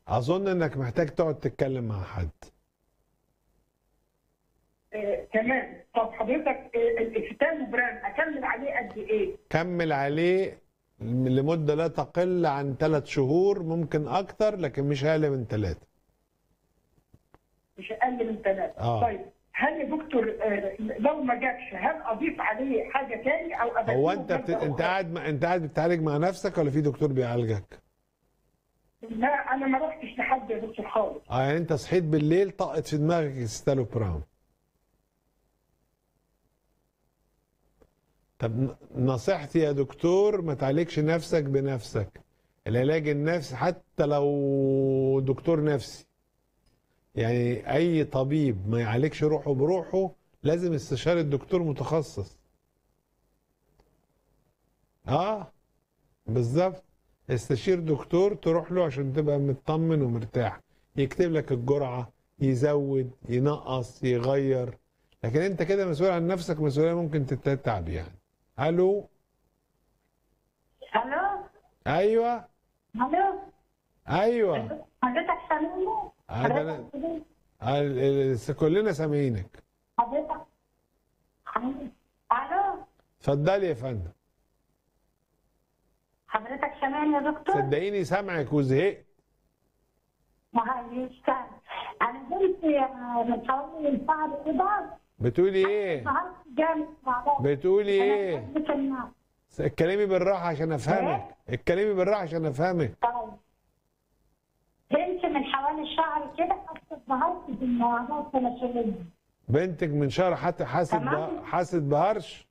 اظن انك محتاج تقعد تتكلم مع حد آه، تمام طب حضرتك آه، الكتاب بران اكمل عليه قد ايه؟ كمل عليه لمدة لا تقل عن ثلاث شهور ممكن أكتر لكن مش أقل من ثلاثة مش اقل من ثلاثه آه. طيب هل يا دكتور آه، لو ما جابش هل اضيف عليه حاجه تاني او أبدله هو أنت بت... بمادة أنت أخرى؟ قاعد مع... أنت قاعد بتعالج مع نفسك ولا في دكتور بيعالجك؟ لا انا ما رحتش لحد يا دكتور خالص اه يعني أنت صحيت بالليل طقت في دماغك ستالوبرام طب ن- نصيحتي يا دكتور ما تعالجش نفسك بنفسك العلاج النفسي حتى لو دكتور نفسي يعني اي طبيب ما يعالجش روحه بروحه لازم استشارة دكتور متخصص اه بالظبط استشير دكتور تروح له عشان تبقى مطمن ومرتاح يكتب لك الجرعة يزود ينقص يغير لكن انت كده مسؤول عن نفسك مسؤولية ممكن تتعب يعني الو الو ايوه الو ايوه حضرتك سامعني؟ هذا حضرتك سامعني؟ ال- ال- كلنا سامعينك حضرتك الو اتفضلي يا فندم حضرتك سامعني يا دكتور؟ صدقيني سامعك وزهقت معلش انا بنت من حوالي شهر كده بتقولي ايه ظهرت جامد مع بعض بتقولي أنا ايه بحبك الناس. اتكلمي بالراحه عشان افهمك اتكلمي بالراحه عشان افهمك طيب بنت من حوالي شهر كده حست ظهرت بالموضوع الثلاثية بنتك من شهر حتى حست تمام. به- حست بهرش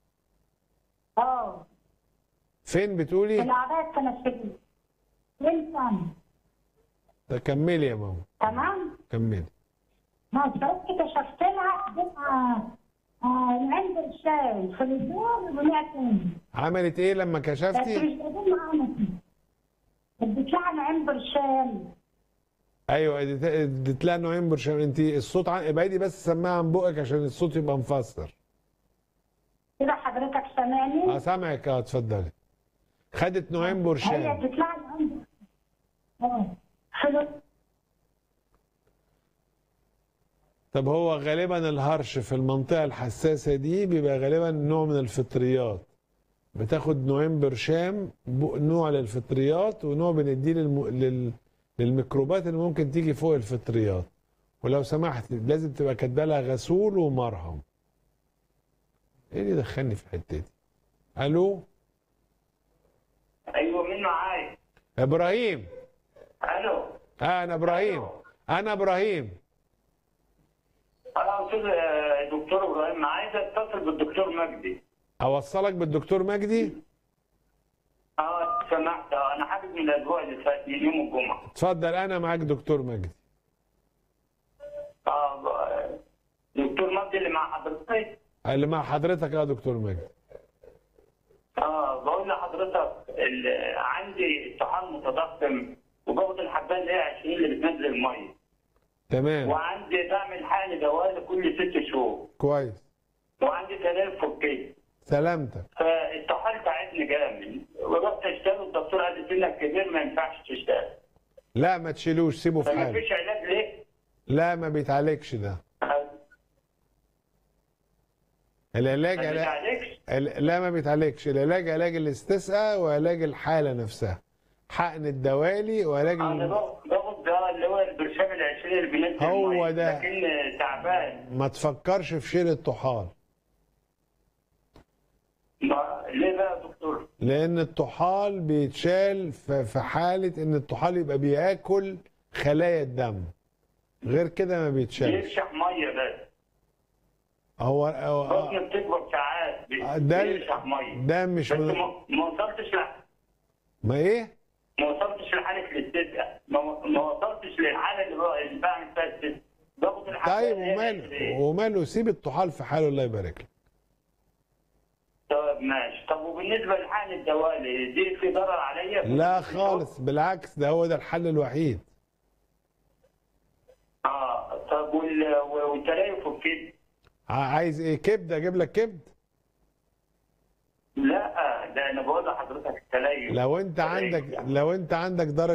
اه فين بتقولي الأعضاء الثلاثية بنت أنا كملي يا ماما تمام؟ كملي ما صرت كشفت لها بقى من عند الشاي في الدور ورجعت تاني عملت ايه لما بس كشفتي مش قادرين معانا اديت لها نعيم برشام ايوه اديت- اديت لها نوعين برشام انت الصوت عن... ابعدي بس سماعه عن بقك عشان الصوت يبقى مفسر كده حضرتك سامعني اه سامعك اه اتفضلي خدت نوعين هي برشام اديت لها نعيم اه حلو طب هو غالبا الهرش في المنطقة الحساسة دي بيبقى غالبا نوع من الفطريات بتاخد نوعين برشام ب- نوع للفطريات ونوع بنديه للم... لل... للميكروبات اللي ممكن تيجي فوق الفطريات ولو سمحت لازم تبقى كاتبه لها غسول ومرهم ايه اللي دخلني في الحته دي الو ايوه مين معايا؟ ابراهيم الو آه انا ابراهيم انا ابراهيم انا استاذ آه، دكتور ابراهيم عايز اتصل بالدكتور مجدي اوصلك بالدكتور مجدي اه سمحت آه، انا حابب من الاسبوع اللي فات من يوم الجمعه اتفضل انا معاك دكتور مجدي اه ب- دكتور مجدي اللي مع حضرتك اللي مع حضرتك يا دكتور مجدي اه بقول لحضرتك ال- عندي طحال متضخم وباخد الحبايه اللي هي 20 اللي بتنزل الميه تمام وعندي بعمل حقن دوالي كل ست شهور كويس وعندي تلف في الكلى سلامتك فالطحال تعبني جامد ورحت اشتغل الدكتور قال لي سنك كبير ما ينفعش تشتغل لا ما تشيلوش سيبه في فما حاله فيش علاج ليه؟ لا ما بيتعالجش ده العلاج ما علاج بيتعالجش ال- لا ما بيتعالجش العلاج علاج الاستسقاء وعلاج الحالة نفسها حقن الدوالي وعلاج انا ال... باخد باخد ده اللي هو البرشام العشرين اللي بينزل هو المية، ده. لكن تعبان ما تفكرش في شيل الطحال ما- ليه بقى يا دكتور؟ لان الطحال بيتشال في في حالة ان الطحال يبقى بياكل خلايا الدم غير كده ما بيتشالش بيرشح ميه بس هو هو- بطني بتكبر ساعات بي- ده بيرشح ميه ده مش بس من... ما ما وصلتش ل- ما ايه ما وصلتش لحاله الاستسقاء ما ما وصلتش للحاله اللي بقى- اللي بعمل فيها الاستسقاء باخد الحاجات طيب اللي هي وماله العشرين. وماله سيب الطحال في حاله الله يبارك لك طب ماشي طب وبالنسبه لحقن الدوالي دي في ضرر عليا؟ لا خالص بالعكس ده هو ده الحل الوحيد اه طب وال- والتليف والكبد ع- عايز ايه كبده اجيب لك كبد لا ده انا بقول لحضرتك التليف لو انت عندك لو انت عندك درجه